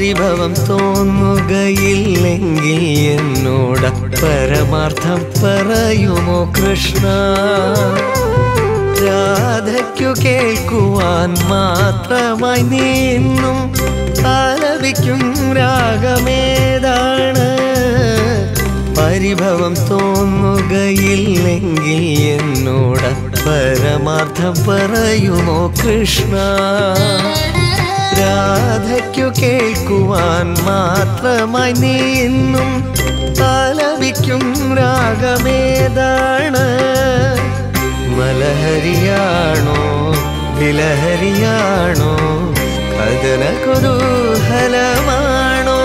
പരിഭവം തോന്നുകയില്ലെങ്കിൽ എന്നോട് പരമാർത്ഥം പറയുമോ കൃഷ്ണ രാധയ്ക്കു കേൾക്കുവാൻ മാത്രമായി നീന്നും ആലപിക്കും രാഗമേതാണ് പരിഭവം തോന്നുകയില്ലെങ്കിൽ എന്നോട് പരമാർത്ഥം പറയുമോ കൃഷ്ണ രാധയ്ക്കു കേൾക്കുവാൻ മാത്രമായി നീന്നും ആലപിക്കും രാഗമേതാണ് മലഹരിയാണോ വിലഹരിയാണോ കഥന കുതൂഹലമാണോ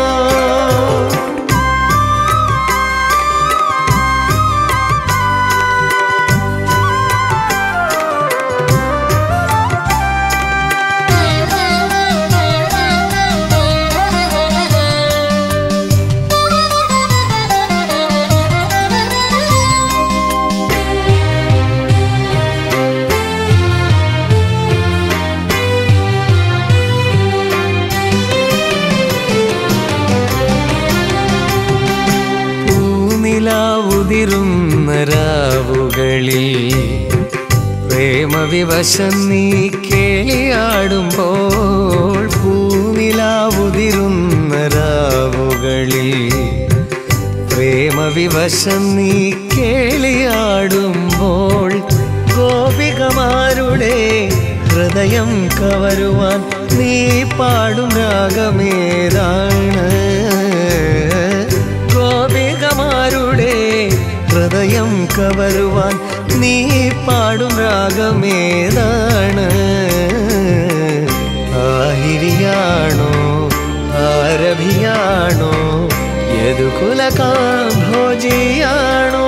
പൂനിലാവുതിരുന്ന രാവുകളിൽ പ്രേമവിവശം നീ കേളിയാടുമ്പോൾ പൂനിലാവുതിരുന്ന രാവുകളിൽ പ്രേമവിവശം നീ കേളിയാടുമ്പോൾ ഗോപികമാരുടെ ഹൃദയം കവരുവാൻ നീ പാടും രാഗമേതാണ് ഗോപികമാരുടെ ഹൃദയം കവരുവാൻ നീ പാടും രാഗമേതാണ് ആഹിരിയാണോ ആരഭിയാണോ യദുകുലകാംഭോജിയാണോ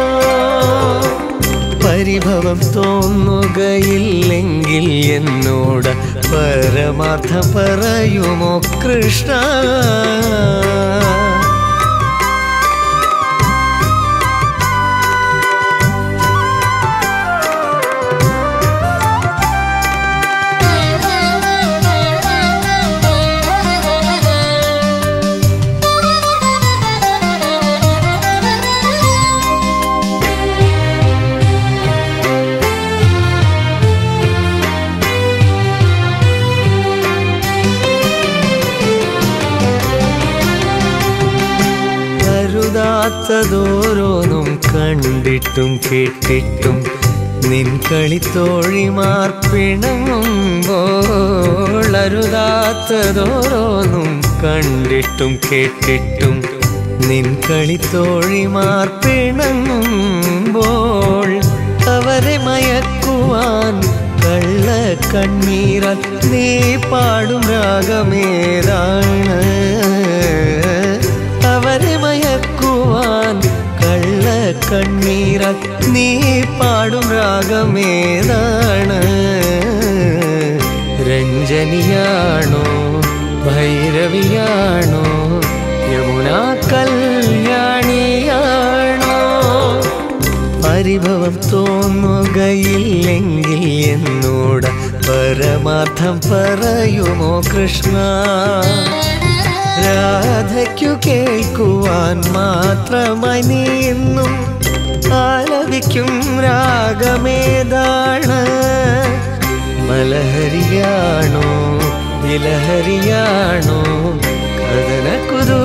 പരിഭവം തോന്നുകയില്ലെങ്കിൽ എന്നോട് പരമാർത്ഥം പറയുമോ കൃഷ്ണ കരുതാത്തതോരോന്നും കണ്ടിട്ടും കേട്ടിട്ടും നിൻ കളിത്തോഴിമാർ പിണങ്ങുമ്പോൾ അരുതാത്തതോരോന്നും കണ്ടിട്ടും കേട്ടിട്ടും നിൻ കളിത്തോഴിമാർ പിണങ്ങുമ്പോൾ അവരെ മയക്കുവാൻ കള്ള കണ്ണീരാൽ നീ പാടും രാഗമേതാണ് അവരെ മയക്കുവാൻ കള്ള കണ്ണീരാൽ നീ പാടും രാഗമേതാണ് രഞ്ജനിയാണോ ഭൈരവിയാണോ യമുന കല്യാണിയാണോ പരിഭവം തോന്നുകയില്ലെങ്കിൽ എന്നോട് പരമാർത്ഥം പറയുമോ കൃഷ്ണ രാധയ്ക്കു കേൾക്കുവാൻ മാത്രമായി നീന്നും ആലപിക്കും രാഗമേതാണ് മലഹരിയാണോ വിലഹരിയാണോ കഥന കുതൂ